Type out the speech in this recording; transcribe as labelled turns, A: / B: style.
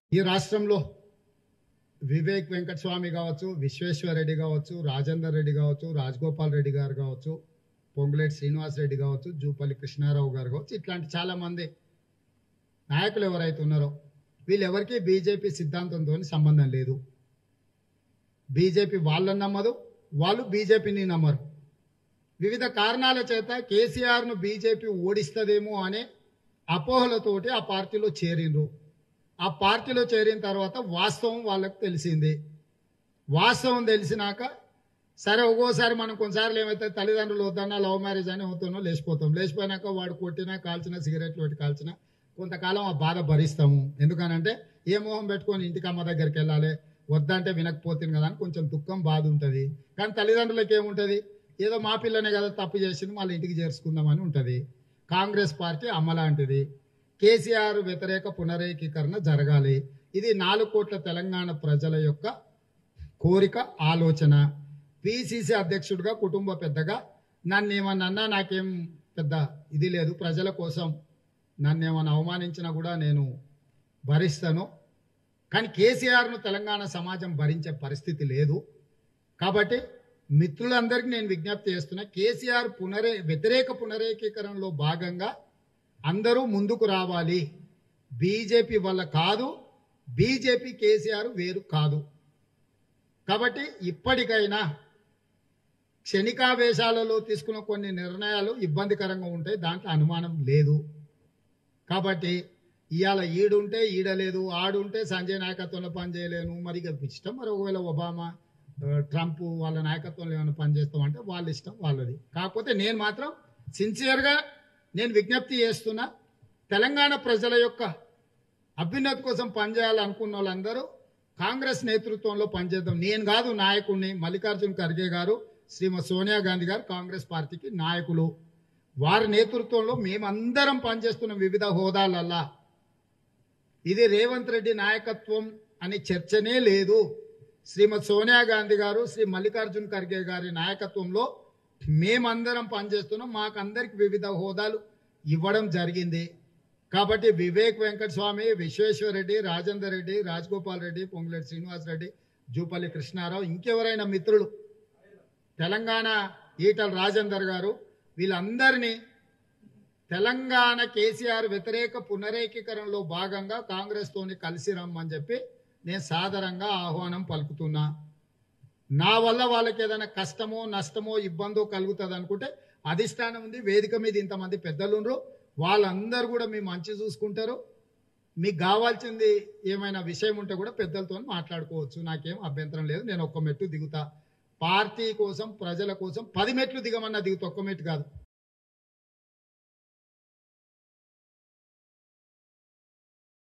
A: ఈ రాష్ట్రంలో వివేక్ వెంకటస్వామి కావచ్చు విశ్వేశ్వర రెడ్డి కావచ్చు రాజేందర్ రెడ్డి కావచ్చు రాజగోపాల్ రెడ్డి గారు కావచ్చు పొంగులేటి శ్రీనివాస్ రెడ్డి కావచ్చు జూపల్లి కృష్ణారావు గారు కావచ్చు ఇట్లాంటి చాలా మంది నాయకులు ఎవరైతే ఉన్నారో వీళ్ళెవరికి బీజేపీ సిద్ధాంతంతో సంబంధం లేదు బీజేపీ వాళ్ళని నమ్మదు వాళ్ళు బీజేపీని నమ్మరు వివిధ కారణాల చేత కేసీఆర్ను బీజేపీ ఓడిస్తుందేమో అనే అపోహలతోటి ఆ పార్టీలో చేరిండ్రు ఆ పార్టీలో చేరిన తర్వాత వాస్తవం వాళ్ళకు తెలిసింది వాస్తవం తెలిసినాక సరే ఒక్కోసారి మనం కొన్నిసార్లు ఏమైతే తల్లిదండ్రులు వద్దన్నా లవ్ మ్యారేజ్ అని అవుతానో లేచిపోతాం లేచిపోయినాక వాడు కొట్టినా కాల్చినా సిగరెట్లు ఒకటి కాల్చినా కొంతకాలం ఆ బాధ భరిస్తాము ఎందుకనంటే ఏ మొహం పెట్టుకొని ఇంటికి అమ్మ దగ్గరికి వెళ్ళాలి వద్దంటే వినకపోతుంది కదా అని కొంచెం దుఃఖం బాధ ఉంటుంది కానీ తల్లిదండ్రులకి ఏముంటుంది ఏదో మా పిల్లనే కదా తప్పు చేసింది మళ్ళీ ఇంటికి చేర్చుకుందామని ఉంటుంది కాంగ్రెస్ పార్టీ అమ్మ లాంటిది కేసీఆర్ వ్యతిరేక పునరేకీకరణ జరగాలి ఇది నాలుగు కోట్ల తెలంగాణ ప్రజల యొక్క కోరిక ఆలోచన పిసిసి అధ్యక్షుడిగా కుటుంబ పెద్దగా నన్ను ఏమన్నా అన్నా నాకేం పెద్ద ఇది లేదు ప్రజల కోసం నన్ను ఏమన్నా అవమానించినా కూడా నేను భరిస్తాను కానీ కేసీఆర్ను తెలంగాణ సమాజం భరించే పరిస్థితి లేదు కాబట్టి మిత్రులందరికీ నేను విజ్ఞప్తి చేస్తున్నా కేసీఆర్ పునరే వ్యతిరేక పునరేకీకరణలో భాగంగా అందరూ ముందుకు రావాలి బీజేపీ వల్ల కాదు బీజేపీ కేసీఆర్ వేరు కాదు కాబట్టి ఇప్పటికైనా క్షణికావేశాలలో తీసుకున్న కొన్ని నిర్ణయాలు ఇబ్బందికరంగా ఉంటాయి దాంట్లో అనుమానం లేదు కాబట్టి ఇవాళ ఈడుంటే ఈడలేదు ఆడుంటే సంజయ్ నాయకత్వంలో పనిచేయలేను మరి ఇక ఇష్టం మరి ఒకవేళ ఒబామా ఆ, ట్రంప్ వాళ్ళ నాయకత్వంలో ఏమైనా పనిచేస్తామంటే వాళ్ళ ఇష్టం వాళ్ళది కాకపోతే నేను మాత్రం సిన్సియర్గా నేను విజ్ఞప్తి చేస్తున్నా తెలంగాణ ప్రజల యొక్క అభ్యున్నతి కోసం పనిచేయాలనుకున్న వాళ్ళందరూ కాంగ్రెస్ నేతృత్వంలో పనిచేద్దాం నేను కాదు నాయకుడిని మల్లికార్జున్ ఖర్గే గారు శ్రీమతి సోనియా గాంధీ గారు కాంగ్రెస్ పార్టీకి నాయకులు వారి నేతృత్వంలో మేమందరం పనిచేస్తున్న వివిధ హోదాలల్లా ఇది రేవంత్ రెడ్డి నాయకత్వం అనే చర్చనే లేదు శ్రీమతి సోనియా గాంధీ గారు శ్రీ మల్లికార్జున్ ఖర్గే గారి నాయకత్వంలో మేమందరం పనిచేస్తున్నాం మాకందరికి వివిధ హోదాలు ఇవ్వడం జరిగింది కాబట్టి వివేక్ వెంకటస్వామి విశ్వేశ్వర రెడ్డి రాజేందర్ రెడ్డి రాజగోపాల్ రెడ్డి పొంగులేటి శ్రీనివాస్ రెడ్డి జూపల్లి కృష్ణారావు ఇంకెవరైనా మిత్రులు తెలంగాణ ఈటల రాజేందర్ గారు వీళ్ళందరినీ తెలంగాణ కేసీఆర్ వ్యతిరేక పునరేకీకరణలో భాగంగా కాంగ్రెస్ తోని కలిసి రమ్మని చెప్పి నేను సాదరంగా ఆహ్వానం పలుకుతున్నా నా వల్ల వాళ్ళకి ఏదైనా కష్టమో నష్టమో ఇబ్బందో కలుగుతుంది అనుకుంటే అధిష్టానం ఉంది వేదిక మీద ఇంతమంది పెద్దలుండ్రు వాళ్ళందరూ కూడా మీ మంచి చూసుకుంటారు మీకు కావాల్సింది ఏమైనా విషయం ఉంటే కూడా పెద్దలతో మాట్లాడుకోవచ్చు నాకేం అభ్యంతరం లేదు నేను ఒక్క మెట్టు దిగుతా పార్టీ కోసం ప్రజల కోసం పది మెట్లు దిగమన్నా దిగుతా ఒక్క మెట్టు కాదు